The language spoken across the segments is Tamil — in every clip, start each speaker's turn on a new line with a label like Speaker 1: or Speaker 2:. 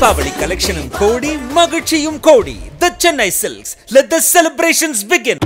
Speaker 1: தீபாவளி கலெக்ஷனும் கோடி மகிழ்ச்சியும் கோடி the Chennai silks let the celebrations begin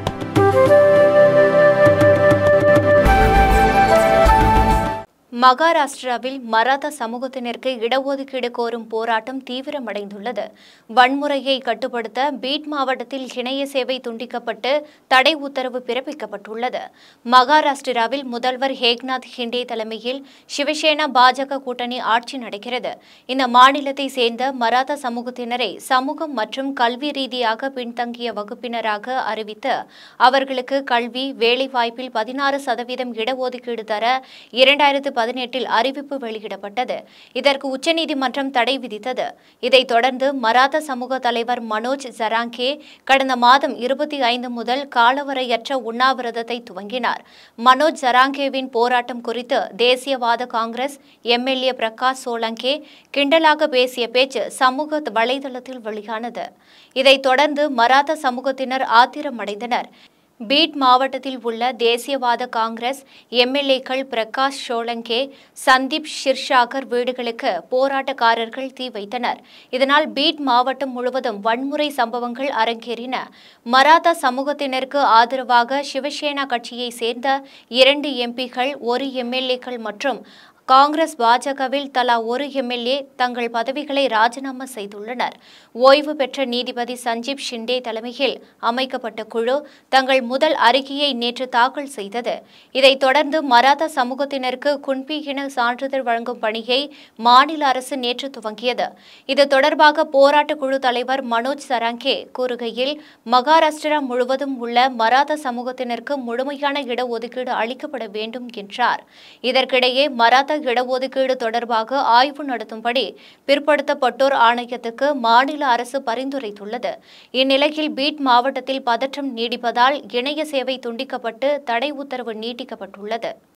Speaker 2: மகாராஷ்டிராவில் மராத்தா சமூகத்தினருக்கு இடஒதுக்கீடு கோரும் போராட்டம் தீவிரமடைந்துள்ளது வன்முறையை கட்டுப்படுத்த பீட் மாவட்டத்தில் இணைய சேவை துண்டிக்கப்பட்டு தடை உத்தரவு பிறப்பிக்கப்பட்டுள்ளது மகாராஷ்டிராவில் முதல்வர் ஏக்நாத் ஹிண்டே தலைமையில் சிவசேனா பாஜக கூட்டணி ஆட்சி நடக்கிறது இந்த மாநிலத்தை சேர்ந்த மராத்தா சமூகத்தினரை சமூகம் மற்றும் கல்வி ரீதியாக பின்தங்கிய வகுப்பினராக அறிவித்து அவர்களுக்கு கல்வி வேலைவாய்ப்பில் பதினாறு சதவீதம் இடஒதுக்கீடு தர இரண்டாயிரத்து பதினெட்டில் அறிவிப்பு வெளியிடப்பட்டது இதற்கு உச்சநீதிமன்றம் தடை விதித்தது இதைத் தொடர்ந்து மராத்தா சமூக தலைவர் மனோஜ் ஜராங்கே கடந்த மாதம் இருபத்தி ஐந்து முதல் காலவரையற்ற உண்ணாவிரதத்தை துவங்கினார் மனோஜ் ஜராங்கேவின் போராட்டம் குறித்து தேசியவாத காங்கிரஸ் எம்எல்ஏ பிரகாஷ் சோலங்கே கிண்டலாக பேசிய பேச்சு சமூக வலைதளத்தில் வெளியானது இதைத் தொடர்ந்து மராத்தா சமூகத்தினர் ஆத்திரமடைந்தனர் பீட் மாவட்டத்தில் உள்ள தேசியவாத காங்கிரஸ் எம்எல்ஏக்கள் பிரகாஷ் ஷோலங்கே சந்தீப் ஷிர்ஷாகர் வீடுகளுக்கு போராட்டக்காரர்கள் தீ வைத்தனர் இதனால் பீட் மாவட்டம் முழுவதும் வன்முறை சம்பவங்கள் அரங்கேறின மராத்தா சமூகத்தினருக்கு ஆதரவாக சிவசேனா கட்சியை சேர்ந்த இரண்டு எம்பிக்கள் ஒரு எம்எல்ஏக்கள் மற்றும் காங்கிரஸ் பாஜகவில் தலா ஒரு எம்எல்ஏ தங்கள் பதவிகளை ராஜினாமா செய்துள்ளனர் ஓய்வு பெற்ற நீதிபதி சஞ்சீப் ஷிண்டே தலைமையில் அமைக்கப்பட்ட குழு தங்கள் முதல் அறிக்கையை நேற்று தாக்கல் செய்தது இதைத் தொடர்ந்து மராத்தா சமூகத்தினருக்கு குன்பி இன சான்றிதழ் வழங்கும் பணியை மாநில அரசு நேற்று துவங்கியது இது தொடர்பாக போராட்ட குழு தலைவர் மனோஜ் சராங்கே கூறுகையில் மகாராஷ்டிரா முழுவதும் உள்ள மராத்தா சமூகத்தினருக்கு முழுமையான இடஒதுக்கீடு அளிக்கப்பட வேண்டும் என்றார் இதற்கிடையே மராத்தா இடஒதுக்கீடு தொடர்பாக ஆய்வு நடத்தும்படி பிற்படுத்தப்பட்டோர் ஆணையத்துக்கு மாநில அரசு பரிந்துரைத்துள்ளது இந்நிலையில் பீட் மாவட்டத்தில் பதற்றம் நீடிப்பதால் இணைய சேவை துண்டிக்கப்பட்டு தடை உத்தரவு நீட்டிக்கப்பட்டுள்ளது